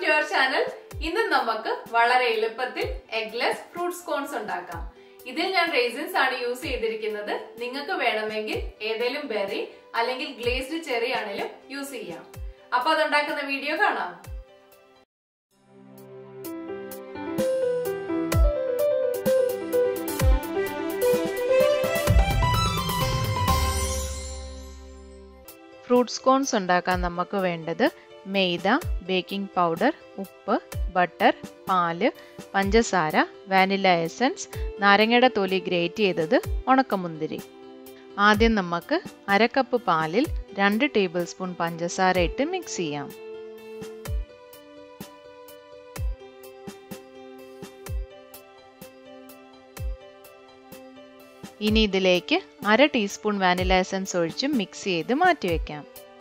to your channel ഇന്ന് നമുക്ക് വളരെ എളുപ്പത്തിൽ എഗ്ലെസ് ഫ്രൂട്ട് സ്കോൺസ് ഉണ്ടാക്കാം ഇതിൽ ഞാൻ റേസിൻസ് ആണ് യൂസ് ചെയ്തിരിക്കുന്നത് നിങ്ങൾക്ക് വേണമെങ്കിൽ ഏതെങ്കിലും ബെറി അല്ലെങ്കിൽ ഗ്ലേസ്ഡ് ചെറി ആണെങ്കിലും യൂസ് ചെയ്യാം അപ്പൊ അതുണ്ടാക്കുന്ന വീഡിയോ കാണാം ഫ്രൂട്ട് സ്കോൺസ് ഉണ്ടാക്കാൻ നമുക്ക് വേണ്ടത് മെയ്ദ ബേക്കിംഗ് പൗഡർ ഉപ്പ് ബട്ടർ പാല് പഞ്ചസാര വാനില എസൻസ് നാരങ്ങയുടെ തൊലി ഗ്രേറ്റ് ചെയ്തത് ഉണക്കമുന്തിരി ആദ്യം നമുക്ക് അര കപ്പ് പാലിൽ രണ്ട് ടേബിൾ സ്പൂൺ പഞ്ചസാര ഇട്ട് മിക്സ് ചെയ്യാം ഇനി ഇതിലേക്ക് അര ടീസ്പൂൺ വാനില എസൻസ് ഒഴിച്ച് മിക്സ് ചെയ്ത് മാറ്റിവെക്കാം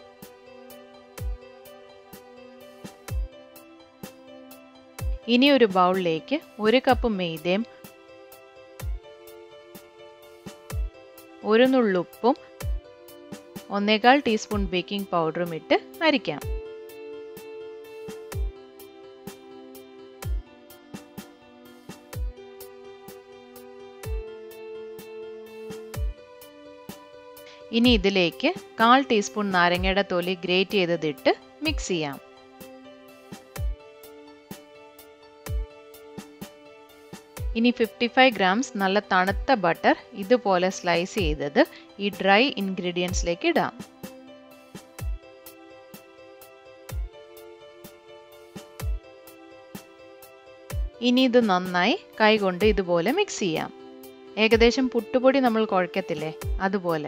ഇനി ഒരു ബൗളിലേക്ക് ഒരു കപ്പ് മെയ്തയും ഒരു നുള്ളുപ്പും ഒന്നേകാൽ ടീസ്പൂൺ ബേക്കിംഗ് പൗഡറും ഇട്ട് അരിക്കാം ഇനി ഇതിലേക്ക് കാൽ ടീസ്പൂൺ നാരങ്ങയുടെ തൊലി ഗ്രേറ്റ് ചെയ്തതിട്ട് മിക്സ് ചെയ്യാം ഇനി ഫിഫ്റ്റി ഫൈവ് ഗ്രാംസ് നല്ല തണുത്ത ബട്ടർ ഇതുപോലെ സ്ലൈസ് ചെയ്തത് ഈ ഡ്രൈ ഇൻഗ്രീഡിയൻസിലേക്ക് ഇടാം ഇനി ഇത് നന്നായി കൈകൊണ്ട് ഇതുപോലെ മിക്സ് ചെയ്യാം ഏകദേശം പുട്ടുപൊടി നമ്മൾ കുഴക്കത്തില്ലേ അതുപോലെ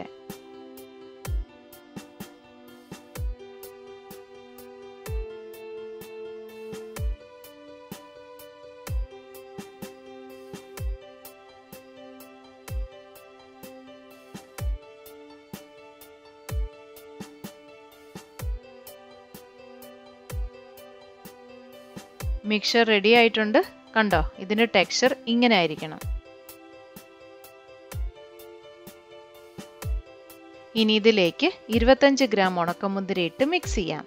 മിക്സർ റെഡി ആയിട്ടുണ്ട് കണ്ടോ ഇതിന്റെ ടെക്സ്ചർ ഇങ്ങനെ ആയിരിക്കണം ഇനി ഇതിലേക്ക് ഇരുപത്തഞ്ച് ഗ്രാം ഉണക്കമുന്തിരി ഇട്ട് മിക്സ് ചെയ്യാം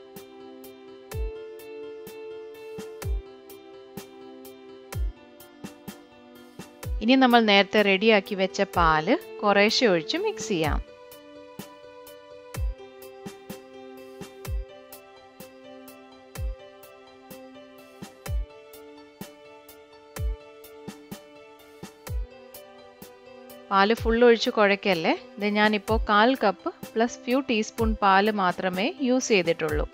ഇനി നമ്മൾ നേരത്തെ റെഡിയാക്കി വെച്ച പാല് കുറേശ്ശെ ഒഴിച്ച് മിക്സ് ചെയ്യാം പാല് ഫുൾ ഒഴിച്ച് കുഴക്കല്ലേ ഇത് ഞാനിപ്പോൾ കാൽ കപ്പ് പ്ലസ് ഫ്യൂ ടീസ്പൂൺ പാല് മാത്രമേ യൂസ് ചെയ്തിട്ടുള്ളൂ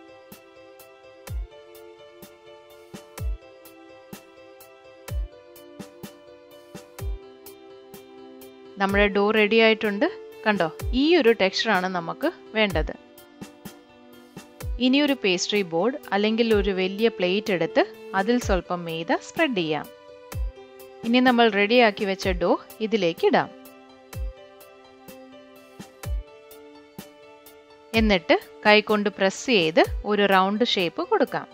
നമ്മുടെ ഡോ റെഡി ആയിട്ടുണ്ട് കണ്ടോ ഈ ഒരു ടെക്സ്ചറാണ് നമുക്ക് വേണ്ടത് ഇനി ഒരു പേസ്ട്രി ബോർഡ് അല്ലെങ്കിൽ ഒരു വലിയ പ്ലേറ്റ് എടുത്ത് അതിൽ സ്വല്പം മെയ്ത സ്പ്രെഡ് ചെയ്യാം ഇനി നമ്മൾ റെഡിയാക്കി വെച്ച ഡോ ഇതിലേക്ക് ഇടാം എന്നിട്ട് കൈകൊണ്ട് പ്രസ് ചെയ്ത് ഒരു റൗണ്ട് ഷേപ്പ് കൊടുക്കാം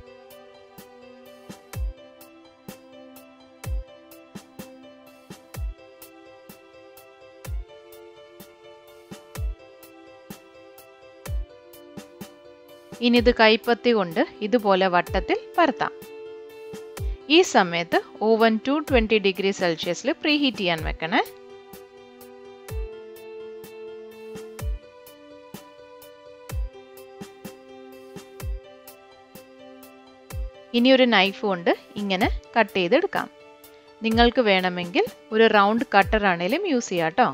ഇനി ഇത് കൈപ്പത്തി കൊണ്ട് ഇതുപോലെ വട്ടത്തിൽ പരത്താം ഈ സമയത്ത് ഓവൻ ടു ട്വൻറ്റി ഡിഗ്രി സെൽഷ്യസിൽ പ്രീ ഹീറ്റ് ചെയ്യാൻ വെക്കണേ ഇനി ഒരു നൈഫ് കൊണ്ട് ഇങ്ങനെ കട്ട് ചെയ്തെടുക്കാം നിങ്ങൾക്ക് വേണമെങ്കിൽ ഒരു റൗണ്ട് കട്ടർ ആണെങ്കിലും യൂസ് ചെയ്യാം കേട്ടോ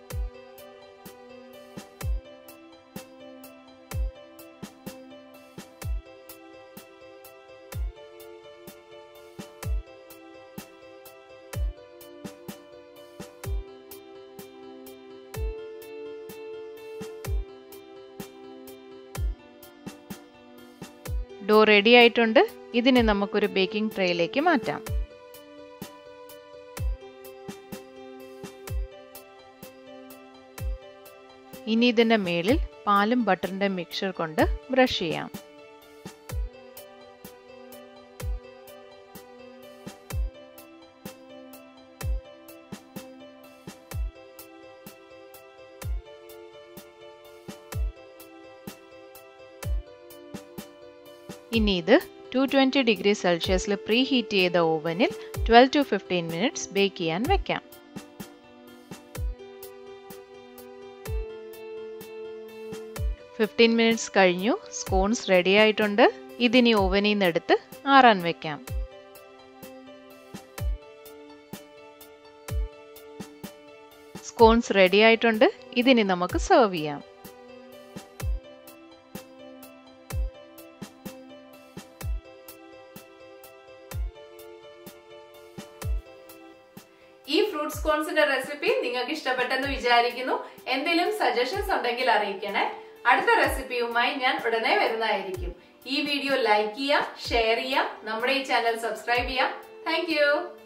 ഡോ റെഡി ആയിട്ടുണ്ട് ഇതിനെ നമുക്കൊരു ബേക്കിംഗ് ട്രേയിലേക്ക് മാറ്റാം ഇനി ഇതിൻ്റെ മേളിൽ പാലും ബട്ടറിൻ്റെ മിക്സർ കൊണ്ട് ബ്രഷ് ചെയ്യാം ഇനി ഇത് ടു ട്വൻറ്റി ഡിഗ്രി സെൽഷ്യസിൽ പ്രീ ഹീറ്റ് ചെയ്ത ഓവനിൽ twelve to fifteen minutes bake ചെയ്യാൻ വെക്കാം ഫിഫ്റ്റീൻ മിനിറ്റ്സ് കഴിഞ്ഞു സ്കോൺസ് റെഡി ആയിട്ടുണ്ട് ഇതിനി ഓവനിൽ നിന്ന് എടുത്ത് ആറാൻ വെക്കാം സ്കോൺസ് റെഡി ആയിട്ടുണ്ട് ഇതിനി നമുക്ക് സെർവ് ചെയ്യാം ഈ ഫ്രൂട്ട് സ്കോൺസിന്റെ റെസിപ്പി നിങ്ങൾക്ക് ഇഷ്ടപ്പെട്ടെന്ന് വിചാരിക്കുന്നു എന്തെങ്കിലും സജഷൻസ് ഉണ്ടെങ്കിൽ അറിയിക്കണേ അടുത്ത റെസിപ്പിയുമായി ഞാൻ ഉടനെ വരുന്നതായിരിക്കും ഈ വീഡിയോ ലൈക്ക് ചെയ്യുക ഷെയർ ചെയ്യുക നമ്മുടെ ഈ ചാനൽ സബ്സ്ക്രൈബ് ചെയ്യുക താങ്ക്